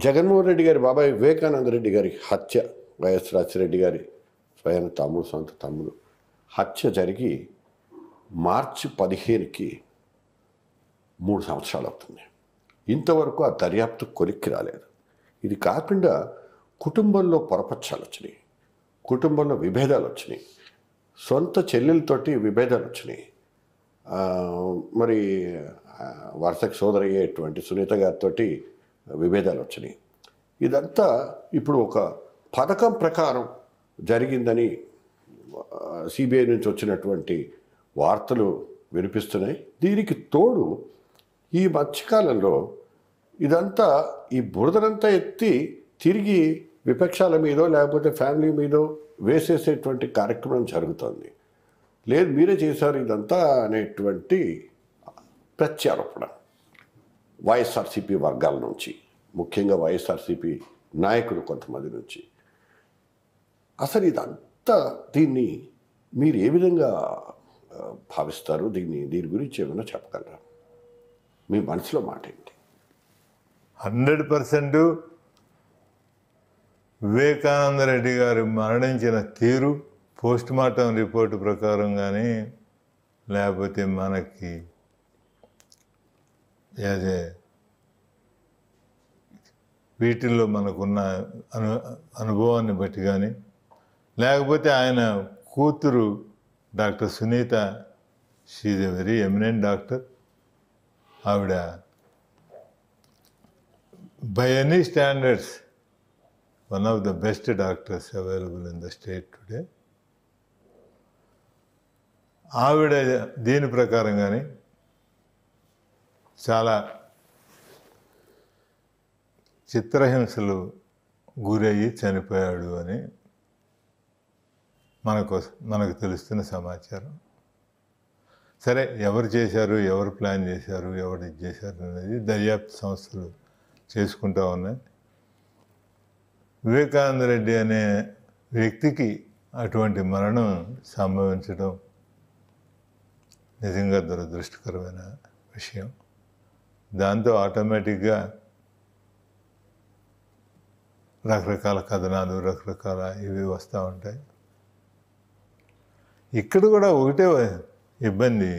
జగన్మోహన్ రెడ్డి గారి బాబాయ్ వివేకానంద రెడ్డి గారి హత్య వైఎస్ రాజశేఖర గారి స్వయం తమ్ముడు సొంత తమ్ముడు హత్య జరిగి మార్చి పదిహేనుకి మూడు సంవత్సరాలు అవుతుంది ఇంతవరకు ఆ దర్యాప్తు కొలిక్కి రాలేదు ఇది కాకుండా కుటుంబంలో పొరపచ్చాలు వచ్చినాయి కుటుంబంలో విభేదాలు వచ్చినాయి సొంత చెల్లెలతోటి విభేదాలు వచ్చినాయి ఆ, మరి ఆ, వరుసకు సోదరయ్యేటువంటి సునీత గారితో విభేదాలు వచ్చినాయి ఇదంతా ఇప్పుడు ఒక పథకం ప్రకారం జరిగిందని సిబిఐ నుంచి వచ్చినటువంటి వార్తలు వినిపిస్తున్నాయి దీనికి తోడు ఈ మధ్యకాలంలో ఇదంతా ఈ బురదనంతా ఎత్తి తిరిగి విపక్షాల మీదో లేకపోతే ఫ్యామిలీ మీదో వేసేసేటువంటి కార్యక్రమం జరుగుతోంది లేదు మీరే చేశారు ఇదంతా అనేటువంటి ప్రత్యారోపణ వైఎస్ఆర్సీపీ వర్గాల నుంచి ముఖ్యంగా వైఎస్ఆర్సీపీ నాయకులు కొంతమంది నుంచి అసలు ఇదంతా దీన్ని మీరు ఏ విధంగా ఆ, భావిస్తారు దీన్ని దీని గురించి ఏమైనా చెప్పగలరా మీ మనసులో మాట ఏంటి హండ్రెడ్ పర్సెంట్ వివేకానంద రెడ్డి గారు మరణించిన తీరు పోస్ట్ మార్టం రిపోర్టు ప్రకారం కానీ లేకపోతే మనకి అదే వీటిల్లో మనకున్న అను అనుభవాన్ని బట్టి కానీ లేకపోతే ఆయన కూతురు doctor Sunita she's a very eminent doctor ఆవిడ by any standards, one of the best doctors available in the state today. ఆవిడ దీని ప్రకారం కానీ చాలా చిత్రహింసలు గురయ్యి చనిపోయాడు అని మనకు మనకు తెలుస్తున్న సమాచారం సరే ఎవరు చేశారు ఎవరు ప్లాన్ చేశారు ఎవరు ఇది చేశారు అనేది దర్యాప్తు సంస్థలు చేసుకుంటా ఉన్నాయి వివేకానంద రెడ్డి అనే వ్యక్తికి అటువంటి మరణం సంభవించడం నిజంగా దురదృష్టకరమైన విషయం దాంతో ఆటోమేటిక్గా రకరకాల కథనాలు రకరకాల ఇవి వస్తూ ఉంటాయి ఇక్కడ కూడా ఒకటే ఇబ్బంది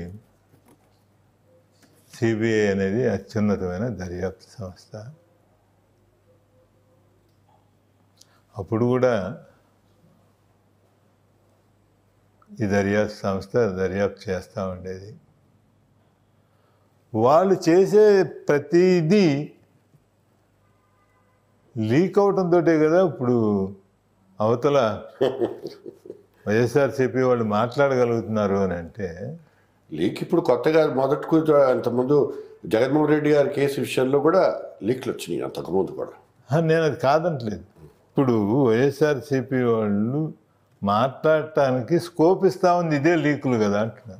సిబిఐ అనేది అత్యున్నతమైన దర్యాప్తు సంస్థ అప్పుడు కూడా ఈ దర్యాప్తు సంస్థ దర్యాప్తు చేస్తూ ఉండేది వాళ్ళు చేసే ప్రతిదీ లీక్ అవటంతో కదా ఇప్పుడు అవతల వైఎస్ఆర్సీపీ వాళ్ళు మాట్లాడగలుగుతున్నారు అని అంటే లీక్ ఇప్పుడు కొత్తగా మొదటికు అంతకుముందు జగన్మోహన్ రెడ్డి గారి కేసు విషయంలో కూడా లీక్లు వచ్చినాయి అంతకుముందు కూడా ఆ, నేను అది కాదంటలేదు ఇప్పుడు వైఎస్ఆర్సీపీ వాళ్ళు మాట్లాడటానికి స్కోప్ ఇస్తా ఉంది ఇదే లీకులు కదా అంటున్నాను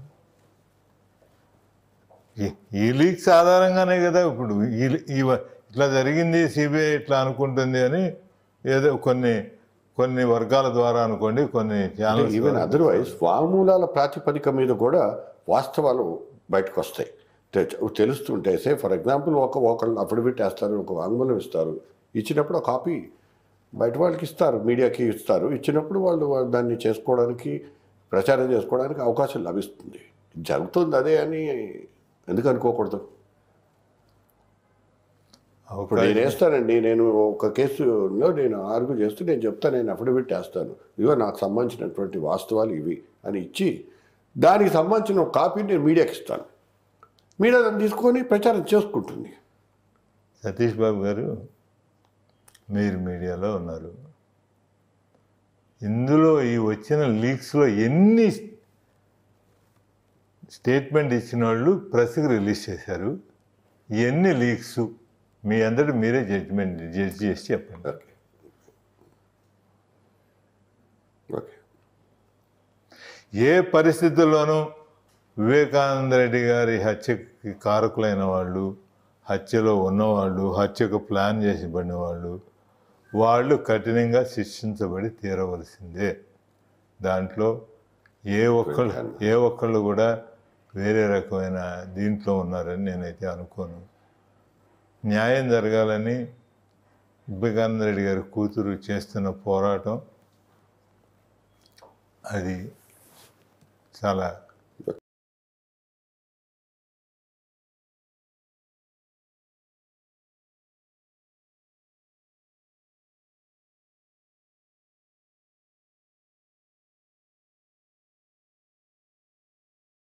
ఈ- ఈ లీక్స్ ఆధారంగానే కదా ఇప్పుడు ఈ ఈ వ- ఇట్లా జరిగింది సిబిఐ ఇట్లా అనుకుంటుంది అని ఏదో కొన్ని కొన్ని వర్గాల ద్వారా అనుకోండి కొన్ని ఛానల్స్ ఈవెన్ అదర్వైజ్ వామూలాల ప్రాతిపదిక మీద కూడా వాస్తవాలు బయటకు వస్తాయి తె- తెలుస్తుంటాయి సే ఫర్ ఎగ్జాంపుల్ ఒక ఒకళ్ళు అఫిడవిట్ వేస్తారు ఒక వాంగ్మూలం ఇస్తారు ఇచ్చినప్పుడు ఆ కాపీ బయట వాళ్ళకి ఇస్తారు మీడియాకి ఇస్తారు ఇచ్చినప్పుడు వాళ్ళు వా- దాన్ని చేసుకోవడానికి ప్రచారం చేసుకోవడానికి అవకాశం లభిస్తుంది జరుగుతుంది అదే అని ఎందుకు అనుకోకూడదు ఇప్పుడు నేను వేస్తానండి నేను ఒక కేసులో నేను ఆర్గ్యూ చేస్తూ నేను చెప్తాను నేను అఫిడవిట్ వేస్తాను ఇవో నాకు సంబంధించినటువంటి వాస్తవాలు ఇవి అని ఇచ్చి దానికి సంబంధించిన ఒక కాపీని నేను మీడియాకి ఇస్తాను మీడియా దాన్ని తీసుకొని ప్రచారం చేసుకుంటుంది సతీష్ బాబు గారు మీరు మీడియాలో ఉన్నారు ఇందులో ఈ వచ్చిన లీక్స్లో ఎన్ని స్టేట్మెంట్ ఇచ్చిన వాళ్ళు ప్రెస్కి రిలీజ్ చేశారు ఎన్ని లీక్స్ మీ అందరి మీరే జడ్జిమెంట్ జడ్జి చేసి చెప్పండి ఓకే ఓకే ఏ పరిస్థితుల్లోనూ వివేకానంద రెడ్డి గారి హత్యకి కారకులైన వాళ్ళు హత్యలో ఉన్నవాళ్ళు హత్యకు ప్లాన్ చేసి పడిన వాళ్ళు వాళ్ళు కఠినంగా శిక్షించబడి తీరవలసిందే దాంట్లో ఏ ఒక్కళ్ళు ఏ ఒక్కళ్ళు కూడా వేరే రకమైన దీంట్లో ఉన్నారని నేనైతే అనుకోను న్యాయం జరగాలని వివేకానంద రెడ్డి గారి కూతురు చేస్తున్న పోరాటం అది చాలా